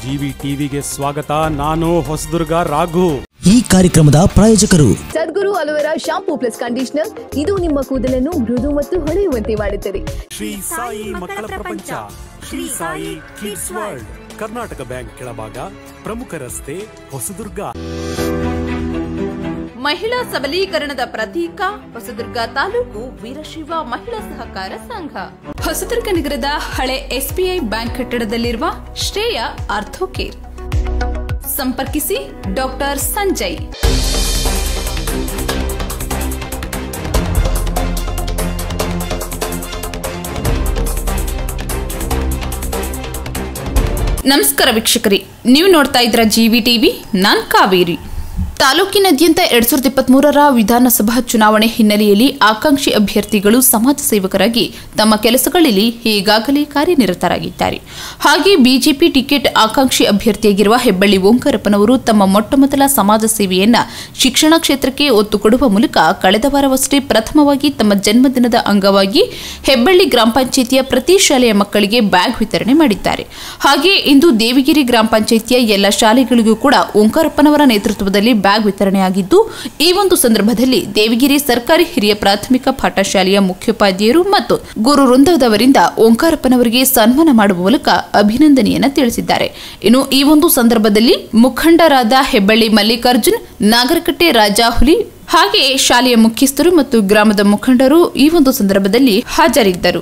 GV ಟಿವಿಗೆ ಸ್ವಾಗತ ನಾನು ಹೊಸದುರ್ಗ ರಾಘು ಈ ಕಾರ್ಯಕ್ರಮದ ಪ್ರಾಯೋಜಕರು Sadguru aloe vera shampoo plus conditioner ಇದು ನಿಮ್ಮ ಕೂದಲನ್ನು ಮೃದು ಮತ್ತು ಹೊಳೆಯುವಂತೆ ಮಾಡುತ್ತದೆ ಶ್ರೀ ಸಾಯಿ ಮಕ್ಕಳ ಪ್ರಪಂಚ Shri Sai kids world Karnataka bank ಕೆಳಭಾಗ ಪ್ರಮುಖ ರಸ್ತೆ ಹೊಸದುರ್ಗ ಮಹಿಳಾ ಸಬಲೀಕರಣದ ಪ್ರತೀಕ ಹೊಸದುರ್ಗ ತಾಲೂಕು ವೀರಶೈವ ಮಹಿಳಾ ಸಹಕಾರ ಸಂಘ ಹೊಸದುರ್ಗ ನಗರದ ಹಳೆ ಎಸ್ಬಿಐ ಬ್ಯಾಂಕ್ ಕಟ್ಟಡದಲ್ಲಿರುವ ಶ್ರೇಯ ಆರ್ಥೋಕೇರ್ ಸಂಪರ್ಕಿಸಿ ಡಾಕ್ಟರ್ ಸಂಜಯ್ ನಮಸ್ಕಾರ ವೀಕ್ಷಕರಿ ನೀವು ನೋಡ್ತಾ ಇದ್ರ ಜಿವಿ ಟಿವಿ ನಾನ್ ಕಾವೇರಿ ತಾಲೂಕಿನಾದ್ಯಂತ ಎರಡ್ ಸಾವಿರದ ಇಪ್ಪತ್ಮೂರರ ವಿಧಾನಸಭಾ ಚುನಾವಣೆ ಹಿನ್ನೆಲೆಯಲ್ಲಿ ಆಕಾಂಕ್ಷಿ ಅಭ್ಯರ್ಥಿಗಳು ಸಮಾಜ ಸೇವಕರಾಗಿ ತಮ್ಮ ಕೆಲಸಗಳಲ್ಲಿ ಈಗಾಗಲೇ ಕಾರ್ಯನಿರತರಾಗಿದ್ದಾರೆ ಹಾಗೆ ಬಿಜೆಪಿ ಟಿಕೆಟ್ ಆಕಾಂಕ್ಷಿ ಅಭ್ಯರ್ಥಿಯಾಗಿರುವ ಹೆಬ್ಬಳ್ಳಿ ಓಂಕಾರಪ್ಪನವರು ತಮ್ಮ ಮೊಟ್ಟಮೊದಲ ಸಮಾಜ ಸೇವೆಯನ್ನ ಶಿಕ್ಷಣ ಕ್ಷೇತ್ರಕ್ಕೆ ಒತ್ತು ಕೊಡುವ ಮೂಲಕ ಕಳೆದ ವಾರವಷ್ಟೇ ಪ್ರಥಮವಾಗಿ ತಮ್ಮ ಜನ್ಮದಿನದ ಅಂಗವಾಗಿ ಹೆಬ್ಬಳ್ಳಿ ಗ್ರಾಮ ಪಂಚಾಯಿತಿಯ ಪ್ರತಿ ಶಾಲೆಯ ಮಕ್ಕಳಿಗೆ ಬ್ಯಾಗ್ ವಿತರಣೆ ಮಾಡಿದ್ದಾರೆ ಹಾಗೆ ಇಂದು ದೇವಿಗಿರಿ ಗ್ರಾಮ ಪಂಚಾಯಿತಿಯ ಎಲ್ಲ ಶಾಲೆಗಳಿಗೂ ಕೂಡ ಓಂಕಾರಪ್ಪನವರ ನೇತೃತ್ವದಲ್ಲಿ ಬ್ಯಾಗ್ ವಿತರಣೆಯಾಗಿದ್ದು ಈ ಒಂದು ಸಂದರ್ಭದಲ್ಲಿ ದೇವಿಗಿರಿ ಸರ್ಕಾರಿ ಹಿರಿಯ ಪ್ರಾಥಮಿಕ ಪಾಠಶಾಲೆಯ ಮುಖ್ಯೋಪಾಧ್ಯಾಯರು ಮತ್ತು ಗುರು ವೃಂದದವರಿಂದ ಓಂಕಾರಪ್ಪನವರಿಗೆ ಸನ್ಮಾನ ಮಾಡುವ ಮೂಲಕ ಅಭಿನಂದನೆಯನ್ನ ತಿಳಿಸಿದ್ದಾರೆ ಇನ್ನು ಈ ಒಂದು ಸಂದರ್ಭದಲ್ಲಿ ಮುಖಂಡರಾದ ಹೆಬ್ಬಳ್ಳಿ ಮಲ್ಲಿಕಾರ್ಜುನ್ ನಾಗರಕಟ್ಟೆ ರಾಜಾಹುಲಿ ಹಾಗೆಯೇ ಶಾಲೆಯ ಮುಖ್ಯಸ್ಥರು ಮತ್ತು ಗ್ರಾಮದ ಮುಖಂಡರು ಈ ಒಂದು ಸಂದರ್ಭದಲ್ಲಿ ಹಾಜರಿದ್ದರು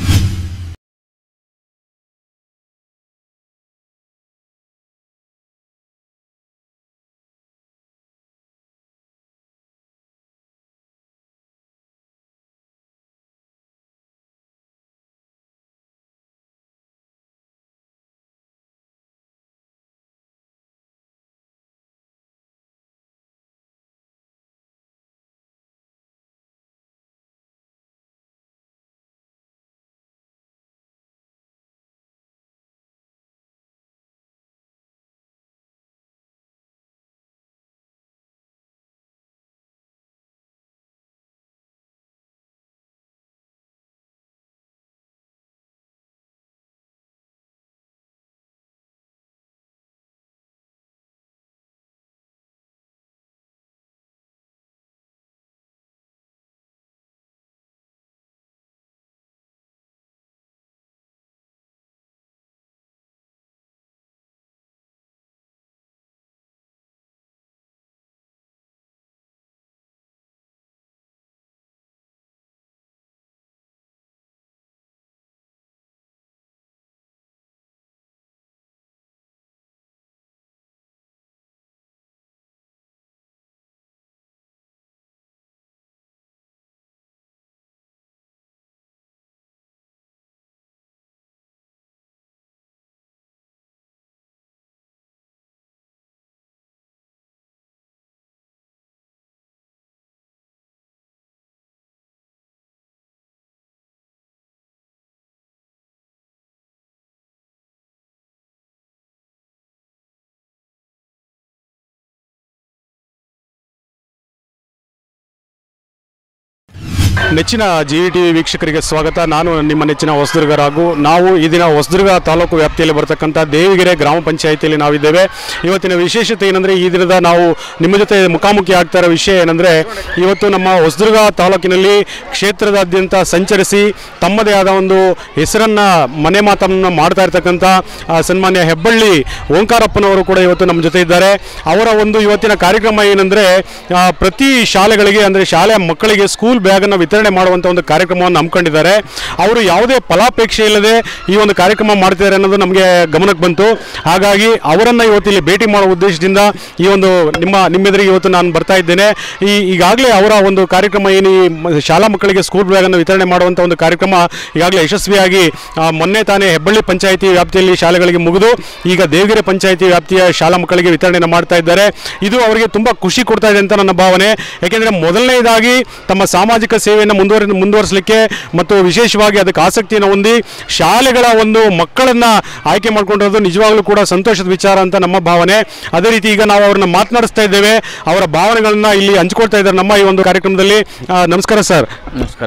ನೆಚ್ಚಿನ ಜಿವಿ ಟಿವಿ ವೀಕ್ಷಕರಿಗೆ ಸ್ವಾಗತ ನಾನು ನಿಮ್ಮ ನೆಚ್ಚಿನ ಹೊಸದುರ್ಗ ರಾಘು ನಾವು ಈ ದಿನ ಹೊಸದುರ್ಗ ತಾಲೂಕು ವ್ಯಾಪ್ತಿಯಲ್ಲಿ ಬರ್ತಕ್ಕಂಥ ದೇವಿಗೆರೆ ಗ್ರಾಮ ಪಂಚಾಯಿತಿಯಲ್ಲಿ ನಾವಿದ್ದೇವೆ ಇವತ್ತಿನ ವಿಶೇಷತೆ ಏನಂದರೆ ಈ ದಿನದ ನಾವು ನಿಮ್ಮ ಜೊತೆ ಮುಖಾಮುಖಿ ಆಗ್ತಾ ಇರೋ ವಿಷಯ ಏನಂದರೆ ಇವತ್ತು ನಮ್ಮ ಹೊಸದುರ್ಗ ತಾಲೂಕಿನಲ್ಲಿ ಕ್ಷೇತ್ರದಾದ್ಯಂತ ಸಂಚರಿಸಿ ತಮ್ಮದೇ ಆದ ಒಂದು ಹೆಸರನ್ನು ಮನೆ ಮಾತನ್ನು ಮಾಡ್ತಾ ಇರ್ತಕ್ಕಂಥ ಆ, ಸನ್ಮಾನ್ಯ ಹೆಬ್ಬಳ್ಳಿ ಓಂಕಾರಪ್ಪನವರು ಕೂಡ ಇವತ್ತು ನಮ್ಮ ಜೊತೆ ಇದ್ದಾರೆ ಅವರ ಒಂದು ಇವತ್ತಿನ ಕಾರ್ಯಕ್ರಮ ಏನಂದರೆ ಪ್ರತಿ ಶಾಲೆಗಳಿಗೆ ಅಂದರೆ ಶಾಲೆಯ ಮಕ್ಕಳಿಗೆ ಸ್ಕೂಲ್ ಬ್ಯಾಗನ್ನು ವಿತರಣೆ ಮಾಡುವಂಥ ಒಂದು ಕಾರ್ಯಕ್ರಮವನ್ನು ಹಮ್ಮಿಕೊಂಡಿದ್ದಾರೆ ಅವರು ಯಾವುದೇ ಫಲಾಪೇಕ್ಷೆ ಇಲ್ಲದೆ ಈ ಒಂದು ಕಾರ್ಯಕ್ರಮ ಮಾಡ್ತಿದ್ದಾರೆ ಅನ್ನೋದು ನಮಗೆ ಗಮನಕ್ಕೆ ಬಂತು ಹಾಗಾಗಿ ಅವರನ್ನು ಇವತ್ತು ಇಲ್ಲಿ ಭೇಟಿ ಮಾಡುವ ಉದ್ದೇಶದಿಂದ ಈ ಒಂದು ನಿಮ್ಮ ನಿಮ್ಮೆದುರಿಗೆ ಇವತ್ತು ನಾನು ಬರ್ತಾ ಇದ್ದೇನೆ ಈ ಈಗಾಗಲೇ ಅವರ ಒಂದು ಕಾರ್ಯಕ್ರಮ ಏನು ಈ ಮ- ಶಾಲಾ ಮಕ್ಕಳಿಗೆ ಸ್ಕೂಲ್ ಬ್ಯಾಗನ್ನು ವಿತರಣೆ ಮಾಡುವಂಥ ಒಂದು ಕಾರ್ಯಕ್ರಮ ಈಗಾಗಲೇ ಯಶಸ್ವಿಯಾಗಿ ಆ, ಮೊನ್ನೆ ತಾನೇ ಹೆಬ್ಬಳ್ಳಿ ಪಂಚಾಯಿತಿ ವ್ಯಾಪ್ತಿಯಲ್ಲಿ ಶಾಲೆಗಳಿಗೆ ಮುಗಿದು ಈಗ ದೇವಗಿರಿ ಪಂಚಾಯಿತಿ ವ್ಯಾಪ್ತಿಯ ಶಾಲಾ ಮಕ್ಕಳಿಗೆ ವಿತರಣೆಯನ್ನು ಮಾಡ್ತಾ ಇದ್ದಾರೆ ಇದು ಅವರಿಗೆ ತುಂಬ ಖುಷಿ ಕೊಡ್ತಾ ಇದೆ ಅಂತ ನನ್ನ ಭಾವನೆ ಯಾಕೆಂದರೆ ಮೊದಲನೇದಾಗಿ ತಮ್ಮ ಸಾಮಾಜಿಕ ಸೇವೆಯನ್ನು ಮುಂದುವರಿ ಮುಂದುವರಿಸಲಿಕ್ಕೆ ಮತ್ತು ವಿಶೇಷವಾಗಿ ಅದಕ್ಕೆ ಆಸಕ್ತಿಯನ್ನು ಹೊಂದಿ ಶಾಲೆಗಳ ಒಂದು ಮಕ್ಕಳನ್ನು ಆಯ್ಕೆ ಮಾಡ್ಕೊಂಡಿರೋದು ನಿಜವಾಗ್ಲೂ ಕೂಡ ಸಂತೋಷದ ವಿಚಾರ ಅಂತ ನಮ್ಮ ಭಾವನೆ ಅದೇ ರೀತಿ ಈಗ ನಾವು ಅವ್ರನ್ನ ಮಾತನಾಡಿಸ್ತಾ ಇದ್ದೇವೆ ಅವರ ಭಾವನೆಗಳನ್ನ ಇಲ್ಲಿ ಹಂಚ್ಕೊಳ್ತಾ ಇದ್ದಾರೆ ನಮ್ಮ ಈ ಒಂದು ಕಾರ್ಯಕ್ರಮದಲ್ಲಿ ಆ, ನಮಸ್ಕಾರ ಸರ್ ನಮಸ್ಕಾರ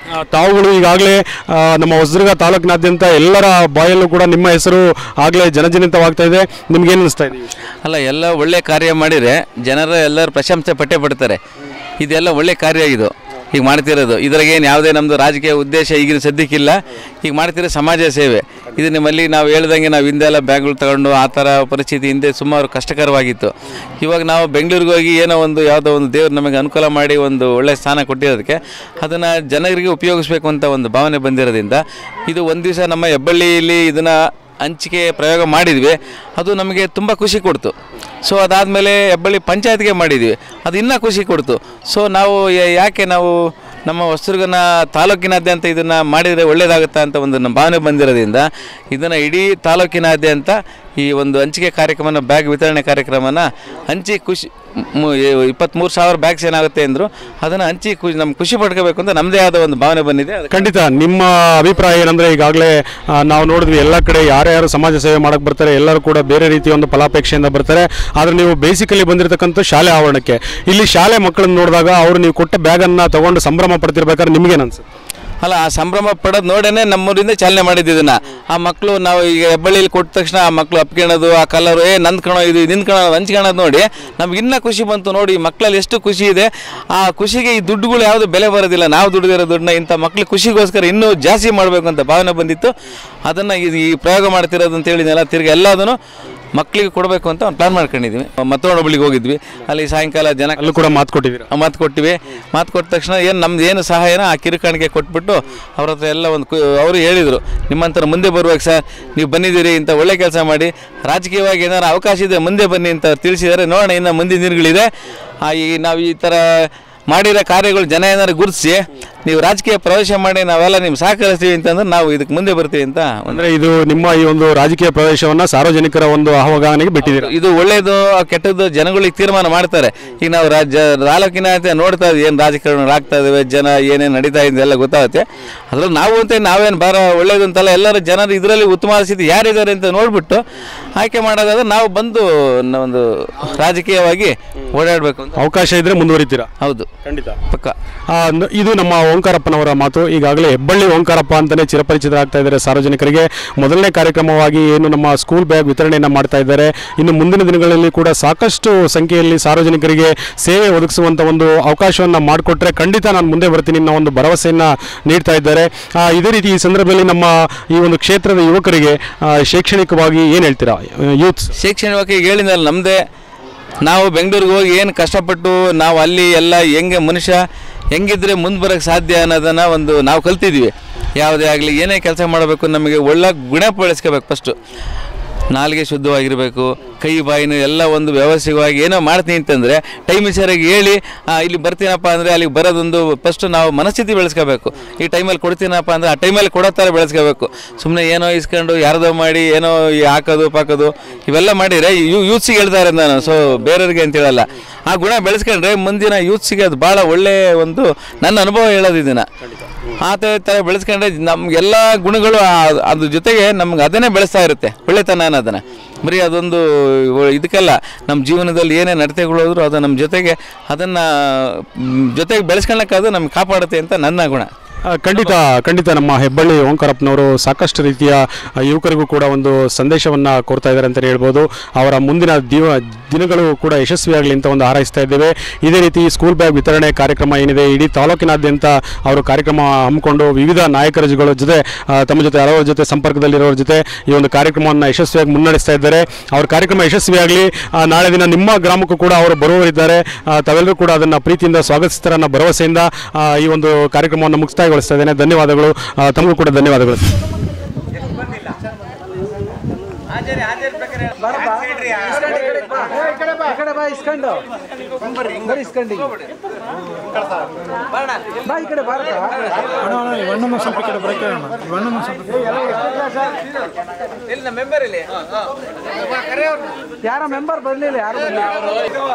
ಆ, ತಾವುಗಳು ಈಗಾಗಲೇ ಆ, ನಮ್ಮ ಹೊಸದುರ್ಗ ತಾಲೂಕಿನಾದ್ಯಂತ ಎಲ್ಲರ ಬಾಯಲ್ಲೂ ಕೂಡ ನಿಮ್ಮ ಹೆಸರು ಆಗಲೇ ಜನಜನಿತವಾಗ್ತಾ ಇದೆ ನಿಮ್ಗೇನು ಅನಿಸ್ತಾ ಇದೆ ಅಲ್ಲ ಎಲ್ಲ ಒಳ್ಳೆ ಕಾರ್ಯ ಮಾಡಿದರೆ ಜನರು ಎಲ್ಲರೂ ಪ್ರಶಂಸೆ ಪಟ್ಟೆ ಪಡ್ತಾರೆ ಇದೆಲ್ಲ ಒಳ್ಳೆ ಕಾರ್ಯ ಇದು ಈಗ ಮಾಡ್ತಿರೋದು ಇದ್ರಾಗೇನು ಯಾವುದೇ ನಮ್ಮದು ರಾಜಕೀಯ ಉದ್ದೇಶ ಈಗಿನ ಸದ್ಯಕ್ಕಿಲ್ಲ ಈಗ ಮಾಡ್ತಿರೋ ಸಮಾಜ ಸೇವೆ ಇದು ನಿಮ್ಮಲ್ಲಿ ನಾವು ಹೇಳ್ದಂಗೆ ನಾವು ಹಿಂದೆಲ್ಲ ಬ್ಯಾಗ್ಗಳು ತಗೊಂಡು ಆ ಥರ ಪರಿಸ್ಥಿತಿ ಹಿಂದೆ ಸುಮಾರು ಕಷ್ಟಕರವಾಗಿತ್ತು ಇವಾಗ ನಾವು ಬೆಂಗಳೂರಿಗೆ ಹೋಗಿ ಏನೋ ಒಂದು ಯಾವುದೋ ಒಂದು ದೇವ್ರು ನಮಗೆ ಅನುಕೂಲ ಮಾಡಿ ಒಂದು ಒಳ್ಳೆ ಸ್ಥಾನ ಕೊಟ್ಟಿರೋದಕ್ಕೆ ಅದನ್ನು ಜನರಿಗೆ ಉಪಯೋಗಿಸ್ಬೇಕು ಅಂತ ಒಂದು ಭಾವನೆ ಬಂದಿರೋದ್ರಿಂದ ಇದು ಒಂದು ದಿವಸ ನಮ್ಮ ಹೆಬ್ಬಳ್ಳಿಯಲ್ಲಿ ಇದನ್ನು ಹಂಚಿಕೆ ಪ್ರಯೋಗ ಮಾಡಿದ್ವಿ ಅದು ನಮಗೆ ತುಂಬ ಖುಷಿ ಕೊಡ್ತು ಸೊ ಅದಾದಮೇಲೆ ಹೆಬ್ಬಳ್ಳಿ ಪಂಚಾಯತ್ಗೆ ಮಾಡಿದ್ವಿ ಅದು ಇನ್ನೂ ಖುಷಿ ಕೊಡ್ತು ಸೊ ನಾವು ಯಾ- ಯಾಕೆ ನಾವು ನಮ್ಮ ಹೊಸದುರ್ಗನ ತಾಲೂಕಿನಾದ್ಯಂತ ಇದನ್ನು ಮಾಡಿದರೆ ಒಳ್ಳೆಯದಾಗುತ್ತಾ ಅಂತ ಒಂದು ನಮ್ಮ ಭಾವನೆ ಬಂದಿರೋದ್ರಿಂದ ಇದನ್ನು ಇಡೀ ತಾಲೂಕಿನಾದ್ಯಂತ ಈ ಒಂದು ಹಂಚಿಕೆ ಕಾರ್ಯಕ್ರಮನ ಬ್ಯಾಗ್ ವಿತರಣೆ ಕಾರ್ಯಕ್ರಮನ ಹಂಚಿ ಖುಷಿ ಇಪ್ಪತ್ತ್ಮೂರು ಸಾವಿರ ಬ್ಯಾಗ್ಸ್ ಏನಾಗುತ್ತೆ ಅಂದರು ಅದನ್ನು ಹಂಚಿ ಖುಷಿ ನಮ್ಗೆ ಖುಷಿ ಪಡ್ಕೋಬೇಕು ಅಂತ ನಮ್ಮದೇ ಆದ ಒಂದು ಭಾವನೆ ಬಂದಿದೆ ಅದಕ್ಕೆ ಖಂಡಿತ ನಿಮ್ಮ ಅಭಿಪ್ರಾಯ ಏನಂದ್ರೆ ಈಗಾಗಲೇ ಆ, ನಾವು ನೋಡಿದ್ವಿ ಎಲ್ಲ ಕಡೆ ಯಾರ್ಯಾರು ಸಮಾಜ ಸೇವೆ ಮಾಡಕ್ ಬರ್ತಾರೆ ಎಲ್ಲರೂ ಕೂಡ ಬೇರೆ ರೀತಿಯ ಒಂದು ಫಲಾಪೇಕ್ಷೆಯಿಂದ ಬರ್ತಾರೆ ಆದ್ರೆ ನೀವು ಬೇಸಿಕಲಿ ಬಂದಿರತಕ್ಕಂಥ ಶಾಲೆ ಆವರಣಕ್ಕೆ ಇಲ್ಲಿ ಶಾಲೆ ಮಕ್ಕಳನ್ನ ನೋಡಿದಾಗ ಅವರು ನೀವು ಕೊಟ್ಟ ಬ್ಯಾಗನ್ನ ತಗೊಂಡು ಸಂಭ್ರಮ ಪಡ್ತಿರ್ಬೇಕಾದ್ರೆ ನಿಮ್ಗೇನು ಅನ್ಸುತ್ತೆ ಅಲ್ಲ ಆ ಸಂಭ್ರಮ ಪಡೋದು ನೋಡೇನೆ ನಮ್ಮೂರಿಂದ ಚಾಲನೆ ಮಾಡಿದ್ದು ಇದನ್ನ ಆ ಮಕ್ಕಳು ನಾವು ಈಗ ಹೆಬ್ಬಳ್ಳಿಲಿ ಕೊಟ್ಟ ತಕ್ಷಣ ಆ ಮಕ್ಕಳು ಅಪ್ಕೊಳ್ಳೋದು ಆ ಕಲರು ಏ ನಂದ್ ಕಣೋ ಇದು ನಿನ್ ಕಣೋ ಹಂಚ್ಕೊಳ್ಳೋದು ನೋಡಿ ನಮ್ಗೆ ಇನ್ನೂ ಖುಷಿ ಬಂತು ನೋಡಿ ಈ ಮಕ್ಕಳಲ್ಲಿ ಎಷ್ಟು ಖುಷಿ ಇದೆ ಆ ಖುಷಿಗೆ ಈ ದುಡ್ಡುಗಳು ಯಾವುದು ಬೆಲೆ ಬರೋದಿಲ್ಲ ನಾವು ದುಡಿದಿರೋ ದುಡ್ಡನ್ನ ಇಂಥ ಮಕ್ಳಿಗೆ ಖುಷಿಗೋಸ್ಕರ ಇನ್ನೂ ಜಾಸ್ತಿ ಮಾಡಬೇಕು ಅಂತ ಭಾವನೆ ಬಂದಿತ್ತು ಅದನ್ನು ಇದು ಈ ಪ್ರಯೋಗ ಮಾಡ್ತಿರೋದು ಅಂತ ಹೇಳಿದ್ನಲ್ಲ ತಿರ್ಗಿ ಎಲ್ಲದನ್ನು ಮಕ್ಕಳಿಗೆ ಕೊಡಬೇಕು ಅಂತ ಒಂದು ಪ್ಲಾನ್ ಮಾಡ್ಕೊಂಡಿದ್ವಿ ಮತ್ತೊಂದು ಒಬ್ಳಿಗೆ ಹೋಗಿದ್ವಿ ಅಲ್ಲಿ ಸಾಯಂಕಾಲ ಜನ ಅಲ್ಲೂ ಕೂಡ ಮಾತು ಕೊಟ್ಟಿದ್ದೀರಾ ಮಾತು ಕೊಟ್ಟಿವಿ ಮಾತು ಕೊಟ್ಟ ತಕ್ಷಣ ಏನು ನಮ್ದು ಏನು ಸಹಾಯನ ಆ ಕಿರುಕಾಣಿಕೆ ಕೊಟ್ಬಿಟ್ಟು ಅವ್ರ ಹತ್ರ ಎಲ್ಲ ಒಂದು ಕು ಅವರು ಹೇಳಿದರು ನಿಮ್ಮಂತರ ಮುಂದೆ ಬರ್ಬೇಕು ಸರ್ ನೀವು ಬಂದಿದ್ದೀರಿ ಇಂಥ ಒಳ್ಳೆ ಕೆಲಸ ಮಾಡಿ ರಾಜಕೀಯವಾಗಿ ಏನಾರು ಅವಕಾಶ ಇದೆ ಮುಂದೆ ಬನ್ನಿ ಅಂತ ಅವ್ರು ತಿಳಿಸಿದ್ದಾರೆ ನೋಡೋಣ ಇನ್ನು ಮುಂದಿನ ದಿನಗಳಿದೆ ಆ, ಈ ನಾವು ಈ ಥರ ಮಾಡಿರೋ ಕಾರ್ಯಗಳು ಜನ ಏನಾರು ಗುರುತಿಸಿ ನೀವು ರಾಜಕೀಯ ಪ್ರವೇಶ ಮಾಡಿ ನಾವೆಲ್ಲ ನಿಮ್ಗೆ ಸಹಕರಿಸ್ತೀವಿ ಅಂತಂದ್ರೆ ನಾವು ಇದಕ್ಕೆ ಮುಂದೆ ಬರ್ತೀವಿ ಅಂತ ಒಂದು ಅಂದ್ರೆ ಇದು ನಿಮ್ಮ ಈ ಒಂದು ರಾಜಕೀಯ ಪ್ರವೇಶವನ್ನ ಸಾರ್ವಜನಿಕರ ಒಂದು ಆಹ್ವಾನಿಗೆ ಬಿಟ್ಟಿದ್ದೀರಾ ಇದು ಒಳ್ಳೇದು ಕೆಟ್ಟದ್ದು ಜನಗಳಿಗೆ ತೀರ್ಮಾನ ಮಾಡ್ತಾರೆ ಈಗ ನಾವು ರಾಜ್ಯ ತಾಲೂಕಿನ ಅಂತ ನೋಡ್ತಾ ಇದ್ದೀವಿ ಏನು ರಾಜಕಾರಣಗಳು ಆಗ್ತಾ ಇದಾವೆ ಜನ ಏನೇನು ನಡೀತಾ ಇದೆ ಎಲ್ಲ ಗೊತ್ತಾಗುತ್ತೆ ಅದ್ರಲ್ಲಿ ನಾವು ಅಂತ ನಾವೇನು ಬಾರ ಒಳ್ಳೇದು ಅಂತಲ್ಲ ಎಲ್ಲರೂ ಜನರು ಇದರಲ್ಲಿ ಉತ್ತಮ ಸ್ಥಿತಿ ಯಾರಿದ್ದಾರೆ ಅಂತ ನೋಡ್ಬಿಟ್ಟು ಆಯ್ಕೆ ಮಾಡೋದಾದ್ರೆ ನಾವು ಬಂದು ನ- ಒಂದು ರಾಜಕೀಯವಾಗಿ ಓಡಾಡಬೇಕು ಅಂತ ಅವಕಾಶ ಇದ್ರೆ ಮುಂದುವರಿತೀರಾ ಹೌದು ಖಂಡಿತ ಪಕ್ಕ ಆ, ನ- ಇದು ನಮ್ಮ ಓಂಕಾರಪ್ಪನವರ ಮಾತು ಈಗಾಗಲೇ ಹೆಬ್ಬಳ್ಳಿ ಓಂಕಾರಪ್ಪ ಅಂತಾನೆ ಚಿರಪರಿಚಿತರಾಗ್ತಾ ಇದ್ದಾರೆ ಸಾರ್ವಜನಿಕರಿಗೆ ಮೊದಲನೇ ಕಾರ್ಯಕ್ರಮವಾಗಿ ಏನು ನಮ್ಮ ಸ್ಕೂಲ್ ಬ್ಯಾಗ್ ವಿತರಣೆಯನ್ನು ಮಾಡ್ತಾ ಇದ್ದಾರೆ ಇನ್ನು ಮುಂದಿನ ದಿನಗಳಲ್ಲಿ ಕೂಡ ಸಾಕಷ್ಟು ಸಂಖ್ಯೆಯಲ್ಲಿ ಸಾರ್ವಜನಿಕರಿಗೆ ಸೇವೆ ಒದಗಿಸುವಂತ ಒಂದು ಅವಕಾಶವನ್ನು ಮಾಡಿಕೊಟ್ರೆ ಖಂಡಿತ ನಾನು ಮುಂದೆ ಬರ್ತೀನಿ ಅನ್ನೋ ಒಂದು ಭರವಸೆಯನ್ನ ನೀಡ್ತಾ ಇದ್ದಾರೆ ಆ, ಇದೇ ರೀತಿ ಈ ಸಂದರ್ಭದಲ್ಲಿ ನಮ್ಮ ಈ ಒಂದು ಕ್ಷೇತ್ರದ ಯುವಕರಿಗೆ ಆ, ಶೈಕ್ಷಣಿಕವಾಗಿ ಏನು ಹೇಳ್ತೀರಾ ಯೂತ್ಸ್ ಶೈಕ್ಷಣಿಕವಾಗಿ ಈಗ ಹೇಳಿದ್ನಲ್ಲ ನಮ್ಮದೇ ನಾವು ಬೆಂಗಳೂರಿಗೆ ಹೋಗಿ ಏನು ಕಷ್ಟಪಟ್ಟು ನಾವು ಅಲ್ಲಿ ಎಲ್ಲ ಹೆಂಗೆ ಮನುಷ್ಯ ಹೆಂಗಿದ್ರೆ ಮುಂದೆ ಬರೋಕ್ಕೆ ಸಾಧ್ಯ ಅನ್ನೋದನ್ನು ಒಂದು ನಾವು ಕಲ್ತಿದ್ವಿ ಯಾವುದೇ ಆಗಲಿ ಏನೇ ಕೆಲಸ ಮಾಡಬೇಕು ನಮಗೆ ಒಳ್ಳೆ ಗುಣ ಬೆಳೆಸ್ಕೋಬೇಕು ಫಸ್ಟು ನಾಲಿಗೆ ಶುದ್ಧವಾಗಿರಬೇಕು ಕೈ ಬಾಯಿನ ಎಲ್ಲ ಒಂದು ವ್ಯವಸ್ಥಿತವಾಗಿ ಏನೋ ಮಾಡ್ತೀನಿ ಅಂತಂದರೆ ಟೈಮ್ ಸರಿಯಾಗಿ ಹೇಳಿ ಆ, ಇಲ್ಲಿ ಬರ್ತೀನಪ್ಪ ಅಂದರೆ ಅಲ್ಲಿಗೆ ಬರೋದೊಂದು ಫಸ್ಟು ನಾವು ಮನಸ್ಥಿತಿ ಬೆಳೆಸ್ಕೋಬೇಕು ಈ ಟೈಮಲ್ಲಿ ಕೊಡ್ತೀನಪ್ಪ ಅಂದರೆ ಆ ಟೈಮಲ್ಲಿ ಕೊಡೋ ಥರ ಬೆಳೆಸ್ಕೋಬೇಕು ಸುಮ್ಮನೆ ಏನೋ ಇಸ್ಕೊಂಡು ಯಾರ್ದೋ ಮಾಡಿ ಏನೋ ಈ ಹಾಕೋದು ಪಾಕೋದು ಇವೆಲ್ಲ ಮಾಡಿದರೆ ಯೂ ಯೂತ್ಸಿಗೆ ಹೇಳ್ತಾರೆ ನಾನು ಸೊ ಬೇರೆಯವ್ರಿಗೆ ಅಂತ ಹೇಳಲ್ಲ ಆ ಗುಣ ಬೆಳೆಸ್ಕೊಂಡ್ರೆ ಮುಂದಿನ ಯೂತ್ಸಿಗೆ ಅದು ಭಾಳ ಒಳ್ಳೆಯ ಒಂದು ನನ್ನ ಅನುಭವ ಹೇಳೋದು ಇದನ್ನು ಆ ಥರ ಥರ ಬೆಳೆಸ್ಕೊಂಡ್ರೆ ನಮ್ಗೆಲ್ಲ ಗುಣಗಳು ಆ- ಅದ್ರ ಜೊತೆಗೆ ನಮ್ಗೆ ಅದನ್ನೇ ಬೆಳೆಸ್ತಾ ಇರುತ್ತೆ ಒಳ್ಳೆತನ ಅನ್ನೋದನ್ನು ಬರೀ ಅದೊಂದು ಒ- ಇದಕ್ಕಲ್ಲ ನಮ್ಮ ಜೀವನದಲ್ಲಿ ಏನೇ ನಡತೆಗಳು ಹೋದ್ರು ಅದು ನಮ್ಮ ಜೊತೆಗೆ ಅದನ್ನು ಜೊತೆಗೆ ಬೆಳೆಸ್ಕೊಳ್ಳೋಕ್ಕಾದ್ರು ನಮ್ಗೆ ಕಾಪಾಡುತ್ತೆ ಅಂತ ನನ್ನ ಗುಣ ಆ, ಖಂಡಿತ ಖಂಡಿತ ನಮ್ಮ ಹೆಬ್ಬಳ್ಳಿ ಓಂಕಾರಪ್ಪನವರು ಸಾಕಷ್ಟು ರೀತಿಯ ಆ, ಯುವಕರಿಗೂ ಕೂಡ ಒಂದು ಸಂದೇಶವನ್ನು ಕೋರ್ತಾ ಇದ್ದಾರೆ ಅಂತಲೇ ಹೇಳ್ಬೋದು ಅವರ ಮುಂದಿನ ದಿವ ದಿನಗಳು ಕೂಡ ಯಶಸ್ವಿಯಾಗಲಿ ಅಂತ ಒಂದು ಹಾರೈಸ್ತಾ ಇದ್ದೇವೆ ಇದೇ ರೀತಿ ಸ್ಕೂಲ್ ಬ್ಯಾಗ್ ವಿತರಣೆ ಕಾರ್ಯಕ್ರಮ ಏನಿದೆ ಇಡೀ ತಾಲೂಕಿನಾದ್ಯಂತ ಅವರು ಕಾರ್ಯಕ್ರಮ ಹಮ್ಮಿಕೊಂಡು ವಿವಿಧ ನಾಯಕರ ಜೊತೆ ಜೊತೆ ಆ, ತಮ್ಮ ಜೊತೆ ಹಲವರ ಜೊತೆ ಸಂಪರ್ಕದಲ್ಲಿರೋರ ಜೊತೆ ಈ ಒಂದು ಕಾರ್ಯಕ್ರಮವನ್ನು ಯಶಸ್ವಿಯಾಗಿ ಮುನ್ನಡೆಸ್ತಾ ಇದ್ದಾರೆ ಅವ್ರ ಕಾರ್ಯಕ್ರಮ ಯಶಸ್ವಿಯಾಗಲಿ ಆ, ನಾಳೆ ದಿನ ನಿಮ್ಮ ಗ್ರಾಮಕ್ಕೂ ಕೂಡ ಅವರು ಬರುವವರಿದ್ದಾರೆ ಆ, ತಾವೆಲ್ಲರೂ ಕೂಡ ಅದನ್ನು ಪ್ರೀತಿಯಿಂದ ಸ್ವಾಗತಿಸ್ತಾರೆ ಅನ್ನೋ ಭರವಸೆಯಿಂದ ಆ, ಈ ಒಂದು ಕಾರ್ಯಕ್ರಮವನ್ನು ಮುಕ್ತಾಯಗೊಳಿಸ್ತಾ ಇದ್ದೇನೆ ಧನ್ಯವಾದಗಳು ಆ, ತಮಗೂ ಕೂಡ ಧನ್ಯವಾದಗಳು ಈ ಕಡೆ ಬಾ ಇಸ್ಕೊಂಡು ಬರೀ ಇಸ್ಕೊಂಡು ಬಾ ಈ ಕಡೆ ಬಾರಕ ಇವಣ್ಣಮ್ಮ ಸ್ವಲ್ಪ ಈ ಕಡೆ ಬರಕ್ಕೆ ಇವಣ್ಣಮ್ಮ ಸ್ವಲ್ಪ ಯಾರ ಮೆಂಬರ್ ಬರ್ಲಿಲ್ಲ ಯಾರು ಬರ್ಲಿಲ್ಲ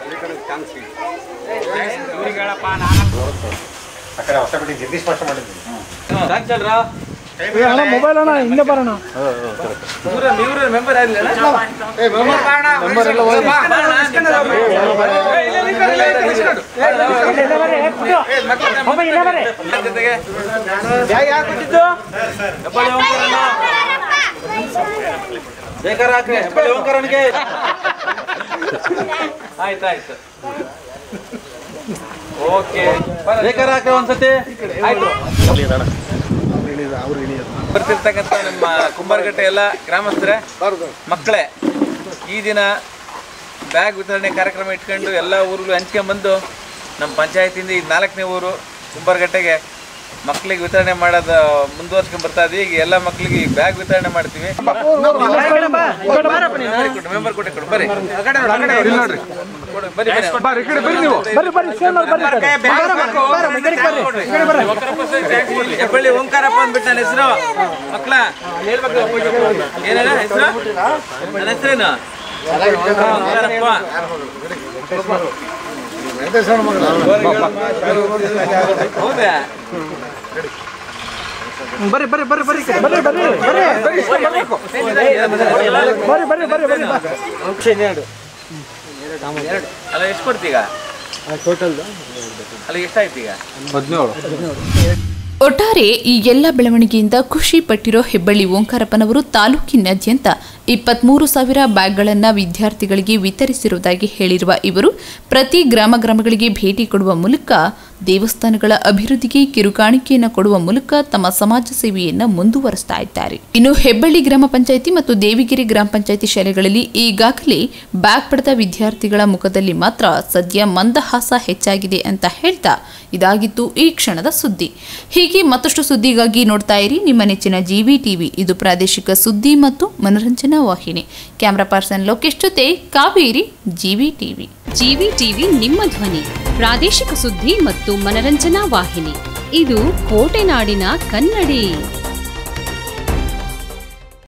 ಅಣ್ಣ ಮೊಬೈಲ್ ಅಣ್ಣ ಹಿಂದೆ ಬರೋಣ ಬೇಕಾರೆ ಹಾಕ್ರಿ ಹೆಬ್ಬಳ್ಳಿ ಓಂಕಾರನಿಗೆ ಆಯ್ತಾಯ್ತು ಓಕೆ ಬೇಕಾರೆ ಹಾಕ್ರಿ ಒಂದ್ಸತಿ ಆಯ್ತು ಬರ್ತಿರ್ತಕ್ಕಂಥ ನಮ್ಮ ಕುಂಬಾರಗಟ್ಟೆ ಎಲ್ಲ ಗ್ರಾಮಸ್ಥರೇ ಮಕ್ಕಳೇ ಈ ದಿನ ಬ್ಯಾಗ್ ವಿತರಣೆ ಕಾರ್ಯಕ್ರಮ ಇಟ್ಕೊಂಡು ಎಲ್ಲ ಊರುಗಳು ಹಂಚ್ಕೊಂಡ್ಬಂದು ನಮ್ಮ ಪಂಚಾಯತಿಂದ ಈ ನಾಲ್ಕನೇ ಊರು ಕುಂಬಾರಗಟ್ಟೆಗೆ ಮಕ್ಕಳಿಗೆ ವಿತರಣೆ ಮಾಡೋದು ಮುಂದುವರ್ಸ್ಕೊಂಡ್ ಬರ್ತಾ ಇದೀವಿ ಈಗ ಎಲ್ಲ ಮಕ್ಕಳಿಗೆ ಈ ಬ್ಯಾಗ್ ವಿತರಣೆ ಮಾಡ್ತೀವಿ ಮೆಂಬರ್ ಕೊಟ್ಟೆ ಕೊಡು ಬರ್ರಿ ಕೊಡು, ಬರ್ರಿ ಬರ್ರಿ ಬರ್ರಿ ಬರ್ರಿ ಸೇಮ್ ಬರ್ರಿ ಹೆಬ್ಬಳ್ಳಿ ಓಂಕಾರಪ್ಪ ಅಂದ್ಬಿಟ್ಟು ನನ್ನ ಹೆಸರು ಮಕ್ಕಳ ಏನೇನ ಹೆಸರು ನನ್ನ ಹೆಸರೇನು ಓಂಕಾರಪ್ಪ ಹೌದಾ ಬರ್ರಿ ಬರ್ರಿ ಬರ್ರಿ ಬರ್ರಿ ಈ ಕಡೆ. ಬರ್ರಿ ಬರ್ರಿ ಬರ್ರಿ ಬರ್ರಿ ಬರ್ರಿ ಬರ್ರಿ ಬರ್ರಿ ಅಲ್ಲ ಎಷ್ಟು ಕೊಡ್ತೀಗ ಅಲ್ಲ ಎಷ್ಟಾಯ್ತು ಈಗ ಒಟ್ಟಾರೆ ಈ ಎಲ್ಲ ಬೆಳವಣಿಗೆಯಿಂದ ಖುಷಿ ಪಟ್ಟಿರೋ ಹೆಬ್ಬಳ್ಳಿ ಓಂಕಾರಪ್ಪನವರು ತಾಲೂಕಿನಾದ್ಯಂತ ಇಪ್ಪತ್ಮೂರು ಸಾವಿರ ಬ್ಯಾಗ್ಗಳನ್ನು ವಿದ್ಯಾರ್ಥಿಗಳಿಗೆ ವಿತರಿಸಿರುವುದಾಗಿ ಹೇಳಿರುವ ಇವರು ಪ್ರತಿ ಗ್ರಾಮ ಗ್ರಾಮಗಳಿಗೆ ಭೇಟಿ ಕೊಡುವ ಮೂಲಕ ದೇವಸ್ಥಾನಗಳ ಅಭಿವೃದ್ಧಿಗೆ ಕಿರುಕಾಣಿಕೆಯನ್ನು ಕೊಡುವ ಮೂಲಕ ತಮ್ಮ ಸಮಾಜ ಸೇವೆಯನ್ನು ಮುಂದುವರಿಸ್ತಾ ಇದ್ದಾರೆ ಇನ್ನು ಹೆಬ್ಬಳ್ಳಿ ಗ್ರಾಮ ಪಂಚಾಯಿತಿ ಮತ್ತು ದೇವಿಗಿರಿ ಗ್ರಾಮ ಪಂಚಾಯಿತಿ ಶಾಲೆಗಳಲ್ಲಿ ಈಗಾಗಲೇ ಬ್ಯಾಗ್ ಪಡೆದ ವಿದ್ಯಾರ್ಥಿಗಳ ಮುಖದಲ್ಲಿ ಮಾತ್ರ ಸದ್ಯ ಮಂದಹಾಸ ಹೆಚ್ಚಾಗಿದೆ ಅಂತ ಹೇಳ್ತಾ ಇದಾಗಿತ್ತು ಈ ಕ್ಷಣದ ಸುದ್ದಿ ಹೀಗೆ ಮತ್ತಷ್ಟು ಸುದ್ದಿಗಾಗಿ ನೋಡ್ತಾ ಇರಿ ನಿಮ್ಮ ನೆಚ್ಚಿನ ಜಿವಿ ಟಿವಿ ಇದು ಪ್ರಾದೇಶಿಕ ಸುದ್ದಿ ಮತ್ತು ಮನರಂಜನಾ ವಾಹಿನಿ ಕ್ಯಾಮರಾ ಪರ್ಸನ್ ಲೋಕೇಶ್ ಜೊತೆ Kaveri GV TV GV TV ನಿಮ್ಮ ಧ್ವನಿ ಪ್ರಾದೇಶಿಕ ಸುದ್ದಿ ಮತ್ತು ಮನರಂಜನಾ ವಾಹಿನಿ ಇದು ಕೋಟೆನಾಡಿನ ಕನ್ನಡಿ